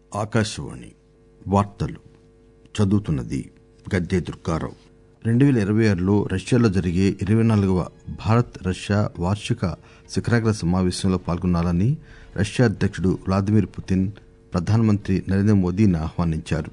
ఆకాశవాణి వార్తలు చదువుతున్నది గద్దె దుర్గారావు రెండు పేల ఇరవై ఆరులో రష్యాలో జరిగే ఇరవై నాలుగవ భారత్ రష్యా వార్షిక శిఖరాగ్ర సమావేశంలో పాల్గొనాలని రష్యా అధ్యకుడు వ్లాదిమిర్ పుతిన్ ప్రధానమంత్రి నరేంద్ర మోదీని ఆహ్వానించారు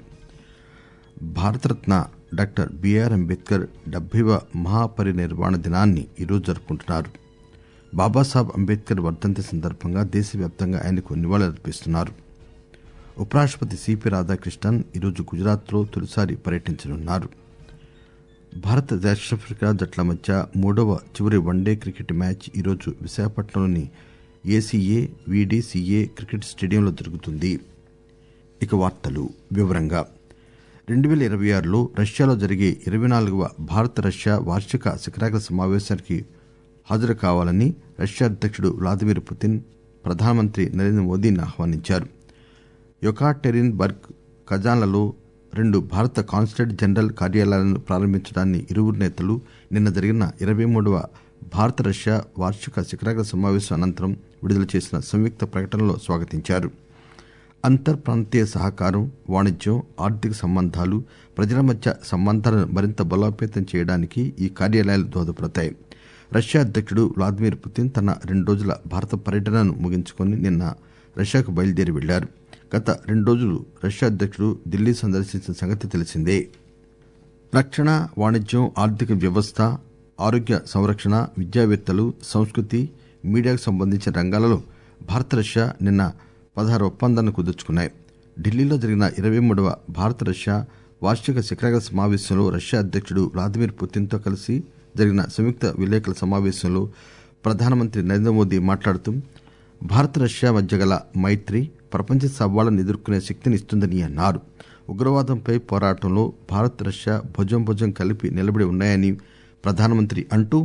భారతరత్న డాక్టర్ బిఆర్ అంబేద్కర్ డెబ్బైవ మహాపరినిర్వాణ దినాన్ని ఈరోజు జరుపుకుంటున్నారు బాబాసాహెబ్ అంబేద్కర్ వర్ధంతి సందర్భంగా దేశవ్యాప్తంగా ఆయనకు నివాళులర్పిస్తున్నారు ఉపరాష్టపతి సిపి రాధాకృష్ణన్ ఈరోజు గుజరాత్లో తొలిసారి పర్యటించనున్నారు భారత దక్షిణాఫ్రికా జట్ల మధ్య మూడవ చివరి వన్డే క్రికెట్ మ్యాచ్ ఈరోజు విశాఖపట్నంలోని ఏసీఏ వీడీసీఏ క్రికెట్ స్టేడియంలో జరుగుతుంది ఇక వార్తలు వివరంగా రెండు పేల ఇరవై ఆరులో రష్యాలో జరిగే ఇరవై నాలుగవ భారత రష్యా వార్షిక శిఖరాగ్ర సమావేశానికి హాజరు కావాలని రష్యా అధ్యకుడు వ్లాదిమిర్ పుతిన్ ప్రధానమంత్రి నరేంద్ర మోదీని ఆహ్వానించారు యొకాటెరిన్ బర్గ్ కజాన్లలో రెండు భారత కాన్సులేట్ జనరల్ కార్యాలయాలను ప్రారంభించడాన్ని ఇరువురు నేతలు నిన్న జరిగిన ఇరవై మూడవ భారత రష్యా వార్షిక శిఖరాగ్ర సమావేశం అనంతరం విడుదల చేసిన సంయుక్త ప్రకటనలో స్వాగతించారు అంతర్ ప్రాంతీయ సహకారం వాణిజ్యం ఆర్థిక సంబంధాలు ప్రజల మధ్య సంబంధాలను మరింత బలోపేతం చేయడానికి ఈ కార్యాలయాలు దోహదపడతాయి రష్యా అధ్యకుడు వ్లాదిమిర్ పుతిన్ తన రెండు రోజుల భారత పర్యటనను ముగించుకుని నిన్న రష్యాకు బయలుదేరి వెళ్లారు గత రెండు రోజులు రష్యా అధ్యకుడు ఢిల్లీ సందర్శించిన సంగతి తెలిసిందే రక్షణ వాణిజ్యం ఆర్థిక వ్యవస్థ ఆరోగ్య సంరక్షణ విద్యావేత్తలు సంస్కృతి మీడియాకు సంబంధించిన రంగాలలో భారత రష్యా నిన్న పదహారు ఒప్పందాలను కుదుర్చుకున్నాయి ఢిల్లీలో జరిగిన ఇరవై మూడవ భారత రష్యా వార్షిక శిఖరాగ్ర సమావేశంలో రష్యా అధ్యకుడు వ్లాదిమిర్ పుతిన్తో కలిసి జరిగిన సంయుక్త విలేకరుల సమావేశంలో ప్రధానమంత్రి నరేంద్ర మోదీ మాట్లాడుతూ భారత రష్యా మధ్య గల మైత్రి ప్రపంచ సవాళ్లను ఎదుర్కొనే శక్తిని ఇస్తుందని అన్నారు ఉగ్రవాదంపై పోరాటంలో భారత్ రష్యా భుజం భుజం కలిపి నిలబడి ఉన్నాయని ప్రధానమంత్రి అంటూ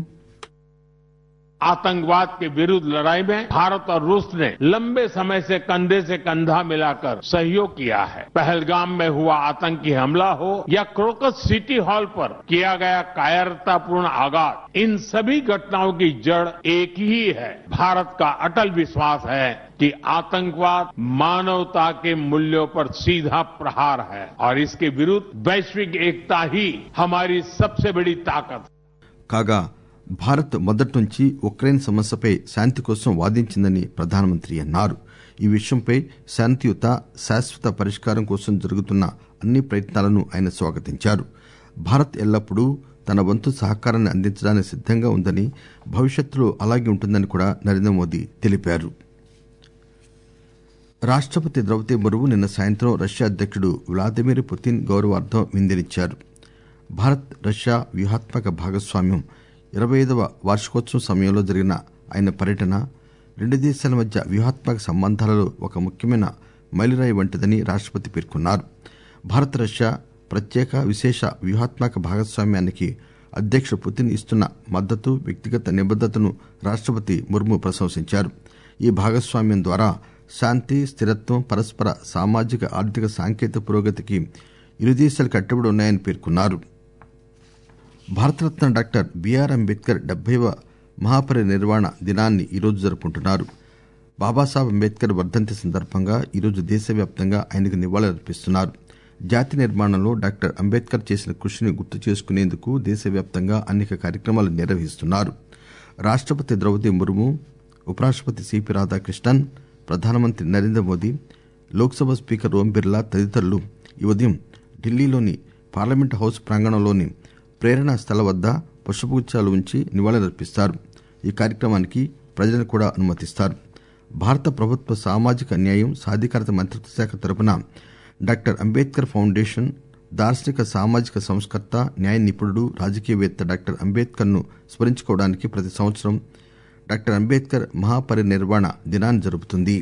आतंकवाद के विरुद्ध लड़ाई में भारत और रूस ने लंबे समय से कंधे से कंधा मिलाकर सहयोग किया है पहलगाम में हुआ आतंकी हमला हो या क्रोकस सिटी हॉल पर किया गया कायरतापूर्ण आघात इन सभी घटनाओं की जड़ एक ही है भारत का अटल विश्वास है कि आतंकवाद मानवता के मूल्यों पर सीधा प्रहार है और इसके विरुद्ध वैश्विक एकता ही हमारी सबसे बड़ी ताकत है కాగా భారత్ మొదటి నుంచి ఉక్రెయిన్ సమస్యపై శాంతి కోసం వాదించిందని ప్రధానమంత్రి అన్నారు ఈ విషయంపై శాంతియుత శాశ్వత పరిష్కారం కోసం జరుగుతున్న అన్ని ప్రయత్నాలను ఆయన స్వాగతించారు భారత్ ఎల్లప్పుడూ తన వంతు సహకారాన్ని అందించడానికి సిద్దంగా ఉందని భవిష్యత్తులో అలాగే ఉంటుందని కూడా నరేంద్ర మోదీ తెలిపారు రాష్టపతి ద్రౌపది ముర్ము నిన్న సాయంత్రం రష్యా అధ్యకుడు వ్లాదిమిర్ పుతిన్ గౌరవార్థం విందినిచ్చారు భారత్ రష్యా వ్యూహాత్మక భాగస్వామ్యం ఇరవై ఐదవ వార్షికోత్సవం సమయంలో జరిగిన ఆయన పర్యటన రెండు దేశాల మధ్య వ్యూహాత్మక సంబంధాలలో ఒక ముఖ్యమైన మైలురాయి వంటిదని రాష్టపతి పేర్కొన్నారు భారత్ రష్యా ప్రత్యేక విశేష వ్యూహాత్మక భాగస్వామ్యానికి అధ్యక్షుడు పుతిన్ ఇస్తున్న మద్దతు వ్యక్తిగత నిబద్దతను రాష్టపతి ముర్ము ప్రశంసించారు ఈ భాగస్వామ్యం ద్వారా శాంతి స్థిరత్వం పరస్పర సామాజిక ఆర్థిక సాంకేతిక పురోగతికి ఇరు దేశాలు కట్టుబడి ఉన్నాయని పేర్కొన్నారు భారతరత్న డాక్టర్ బిఆర్ అంబేద్కర్ డెబ్బైవ మహాపరినిర్వాణ దినాన్ని ఈరోజు జరుపుకుంటున్నారు బాబాసాహెబ్ అంబేద్కర్ వర్ధంతి సందర్భంగా ఈరోజు దేశవ్యాప్తంగా ఆయనకు నివాళులర్పిస్తున్నారు జాతి నిర్మాణంలో డాక్టర్ అంబేద్కర్ చేసిన కృషిని గుర్తు చేసుకునేందుకు దేశవ్యాప్తంగా అనేక కార్యక్రమాలు నిర్వహిస్తున్నారు రాష్టపతి ద్రౌపది ముర్ము ఉపరాష్టపతి సిపి రాధాకృష్ణన్ ప్రధానమంత్రి నరేంద్ర మోదీ లోక్సభ స్పీకర్ ఓం బిర్లా తదితరులు ఈ ఉదయం ఢిల్లీలోని పార్లమెంట్ హౌస్ ప్రాంగణంలోని ప్రేరణా స్థల వద్ద పుష్పగుచ్చాలు ఉంచి నివాళులర్పిస్తారు ఈ కార్యక్రమానికి ప్రజలను కూడా అనుమతిస్తారు భారత ప్రభుత్వ సామాజిక న్యాయం సాధికారత మంత్రిత్వ శాఖ తరపున డాక్టర్ అంబేద్కర్ ఫౌండేషన్ దార్శనిక సామాజిక సంస్కర్త న్యాయ నిపుణుడు రాజకీయవేత్త డాక్టర్ అంబేద్కర్ ను స్మరించుకోవడానికి ప్రతి సంవత్సరం డాక్టర్ అంబేద్కర్ మహాపరినిర్వాణ దినాన్ని జరుపుతుంది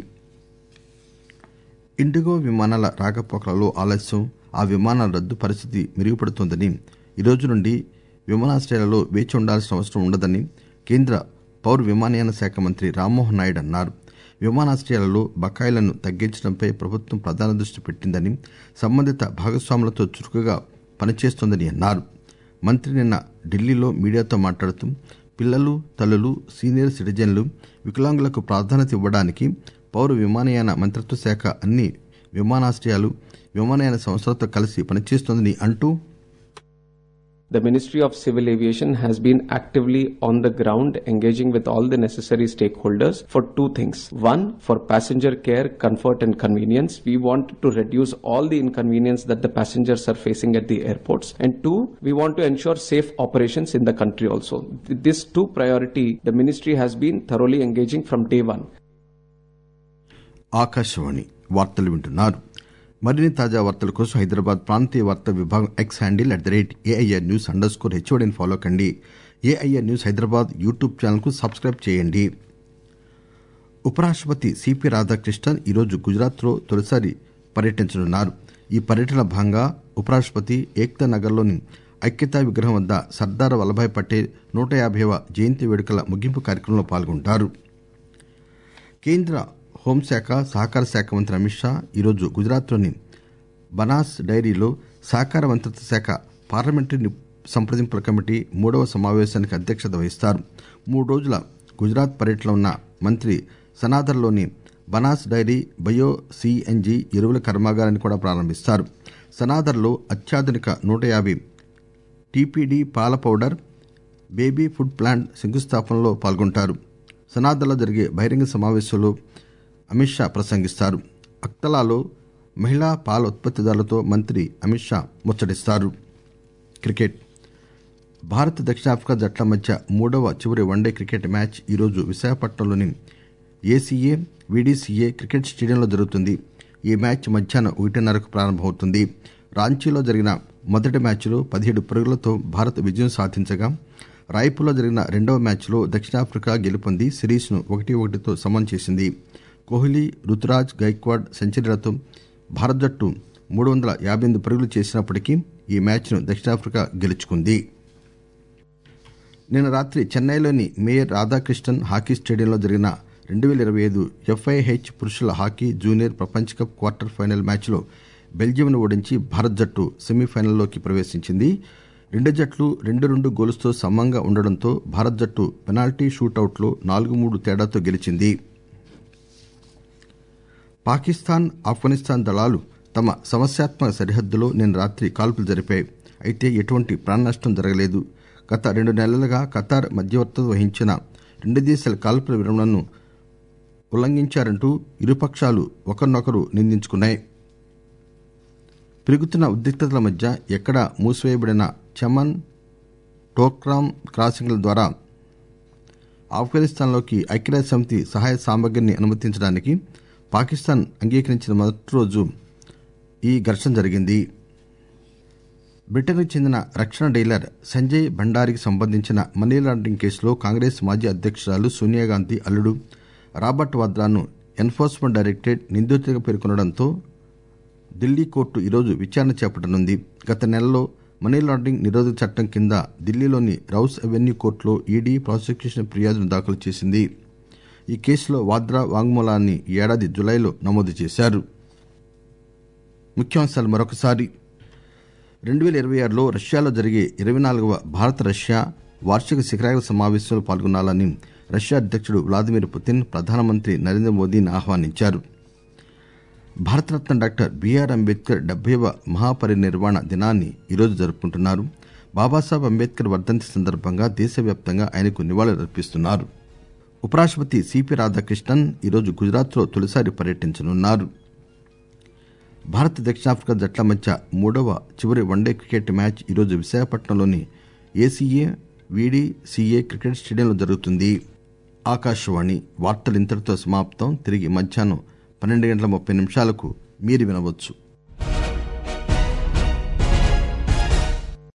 ఇండిగో విమానాల రాకపోకలలో ఆలస్యం ఆ విమానాల రద్దు పరిస్థితి మెరుగుపడుతోందని ఈ రోజు నుండి విమానాశ్రయాలలో వేచి ఉండాల్సిన అవసరం ఉండదని కేంద్ర పౌర విమానయాన శాఖ మంత్రి రామ్మోహన్ నాయుడు అన్నారు విమానాశ్రయాలలో బకాయిలను తగ్గించడంపై ప్రభుత్వం ప్రధాన దృష్టి పెట్టిందని సంబంధిత భాగస్వాములతో చురుకుగా పనిచేస్తోందని అన్నారు మంత్రి నిన్న ఢిల్లీలో మీడియాతో మాట్లాడుతూ పిల్లలు తల్లులు సీనియర్ సిటిజన్లు వికలాంగులకు ప్రాధాన్యత ఇవ్వడానికి పౌర విమానయాన మంత్రిత్వ శాఖ అన్ని విమానాశ్రయాలు విమానయాన సంస్థలతో కలిసి పనిచేస్తోందని అంటూ The Ministry of Civil Aviation has been actively on the ground engaging with all the necessary stakeholders for two things. One, for passenger care, comfort and convenience. We want to reduce all the inconvenience that the passengers are facing at the airports. And two, we want to ensure safe operations in the country also. With this two priority, the ministry has been thoroughly engaging from day one. Akashvani వార్తలు వింటున్నారు మరిన్ని తాజా వార్తల కోసం హైదరాబాద్ ప్రాంతీయ వార్తా విభాగం X handle at the rate AIR news underscore స్కోర్ హెచ్ఓడిని ఫాలో కండి AIR news Hyderabad YouTube channel కు సబ్స్క్రైబ్ చేయండి ఉపరాష్టపతి సిపి రాధాకృష్ణన్ ఈరోజు గుజరాత్ లో తొలిసారి పర్యటించనున్నారు ఈ పర్యటనలో భాగంగా ఉపరాష్టపతి ఏక్తా నగర్ లోని ఐక్యతా విగ్రహం వద్ద సర్దార్ వల్లభాయ్ పటేల్ నూట యాభైవ జయంతి వేడుకల ముగింపు కార్యక్రమంలో పాల్గొంటారు కేంద్ర హోంశాఖ సహకార శాఖ మంత్రి అమిత్ షా ఈరోజు గుజరాత్లోని బనాస్ డైరీలో సహకార మంత్రిత్వ శాఖ పార్లమెంటరీ సంప్రదింపుల కమిటీ మూడవ సమావేశానికి అధ్యక్షత వహిస్తారు మూడు రోజుల గుజరాత్ పర్యటనలో ఉన్న మంత్రి సనాదర్లోని బనాస్ డైరీ బయో సిఎన్జి ఎరువుల కర్మాగారాన్ని కూడా ప్రారంభిస్తారు సనాదర్లో అత్యాధునిక నూట యాభై టీపీడీ పాల పౌడర్ బేబీ ఫుడ్ ప్లాంట్ శంకుస్థాపనలో పాల్గొంటారు సనాదర్లో జరిగే బహిరంగ సమావేశంలో అమిత్ షా ప్రసంగిస్తారు అక్తలాలో మహిళా పాల ఉత్పత్తిదారులతో మంత్రి అమిత్ షా ముచ్చటిస్తారు క్రికెట్ భారత్ దక్షిణాఫ్రికా జట్ల మధ్య మూడవ చివరి వన్డే క్రికెట్ మ్యాచ్ ఈరోజు విశాఖపట్నంలోని ఏసీఏ వీడీసీఏ క్రికెట్ స్టేడియంలో జరుగుతుంది ఈ మ్యాచ్ మధ్యాహ్నం ఒకటిన్నరకు ప్రారంభమవుతుంది రాంచీలో జరిగిన మొదటి మ్యాచ్లో పదిహేడు పరుగులతో భారత్ విజయం సాధించగా రాయ్పూర్లో జరిగిన రెండవ మ్యాచ్లో దక్షిణాఫ్రికా గెలుపొంది సిరీస్ను ఒకటి ఒకటితో సమం చేసింది కోహ్లీ రుతురాజ్ గైక్వాడ్ సెంచరీలతో భారత జట్టు మూడు వందల యాభై ఎనిమిది పరుగులు చేసినప్పటికీ ఈ మ్యాచ్ను దక్షిణాఫ్రికా గెలుచుకుంది నిన్న రాత్రి చెన్నైలోని మేయర్ రాధాకృష్ణన్ హాకీ స్టేడియంలో జరిగిన రెండు వేల ఇరవై ఐదు ఎఫ్ఐహెచ్ పురుషుల హాకీ జూనియర్ ప్రపంచ కప్ క్వార్టర్ ఫైనల్ మ్యాచ్లో బెల్జియంను ఓడించి భారత్ జట్టు సెమీఫైనల్లోకి ప్రవేశించింది రెండు జట్లు రెండు రెండు గోల్స్తో సమంగా ఉండడంతో భారత్ జట్టు పెనాల్టీ షూటౌట్లో నాలుగు మూడు తేడాతో గెలిచింది పాకిస్తాన్ ఆఫ్ఘనిస్తాన్ దళాలు తమ సమస్యాత్మక సరిహద్దులో నిన్న రాత్రి కాల్పులు జరిపాయి అయితే ఎటువంటి ప్రాణనష్టం జరగలేదు గత రెండు నెలలుగా ఖతార్ మధ్యవర్తిత్వం వహించిన రెండు దేశాల కాల్పుల విరమణను ఉల్లంఘించారంటూ ఇరుపక్షాలు ఒకరినొకరు నిందించుకున్నాయి పెరుగుతున్న ఉద్రిక్తతల మధ్య ఎక్కడా మూసివేయబడిన చమన్ టోక్రామ్ క్రాసింగ్ల ద్వారా ఆఫ్ఘనిస్తాన్లోకి ఐక్యరాజ్య సమితి సహాయ సామగ్రిని అనుమతించడానికి పాకిస్తాన్ అంగీకరించిన మొదటి రోజు ఈ ఘర్షణ జరిగింది బ్రిటన్కు చెందిన రక్షణ డీలర్ సంజయ్ భండారికి సంబంధించిన మనీ లాండరింగ్ కేసులో కాంగ్రెస్ మాజీ అధ్యక్షురాలు సోనియాగాంధీ అల్లుడు రాబర్ట్ వాద్రాను ఎన్ఫోర్స్మెంట్ డైరెక్టరేట్ నిందితుడిగా పేర్కొనడంతో ఢిల్లీ కోర్టు ఈరోజు విచారణ చేపట్టనుంది గత నెలలో మనీ లాండరింగ్ నిరోధక చట్టం కింద ఢిల్లీలోని రౌస్ అవెన్యూ కోర్టులో ఈడీ ప్రాసిక్యూషన్ ఫిర్యాదును దాఖలు చేసింది ఈ కేసులో వాద్రా వాంగ్మూలాన్ని ఈ ఏడాది జులైలో నమోదు చేశారు ముఖ్యాంశాలు మరొకసారి రెండు వేల ఇరవై ఆరులో రష్యాలో జరిగే ఇరవై నాలుగవ భారత రష్యా వార్షిక శిఖరాగ్ర సమావేశంలో పాల్గొనాలని రష్యా అధ్యక్షుడు వ్లాదిమిర్ పుతిన్ ప్రధానమంత్రి నరేంద్ర మోదీని ఆహ్వానించారు భారతరత్న డాక్టర్ బిఆర్ అంబేద్కర్ డెబ్బైవ మహాపరినిర్వాణ దినాన్ని ఈరోజు జరుపుకుంటున్నారు బాబాసాహెబ్ అంబేద్కర్ వర్ధంతి సందర్భంగా దేశవ్యాప్తంగా ఆయనకు నివాళులర్పిస్తున్నారు ఉపరాష్టపతి సిపి రాధాకృష్ణన్ ఈరోజు గుజరాత్లో తొలిసారి పర్యటించనున్నారు భారత్ దక్షిణాఫ్రికా జట్ల మధ్య మూడవ చివరి వన్డే క్రికెట్ మ్యాచ్ ఈరోజు విశాఖపట్నంలోని ఏసీఏ వీడి సిఏ క్రికెట్ స్టేడియంలో జరుగుతుంది ఆకాశవాణి వార్తలు ఇంతటితో సమాప్తం తిరిగి మధ్యాహ్నం పన్నెండు గంటల ముప్పై నిమిషాలకు మీరు వినవచ్చు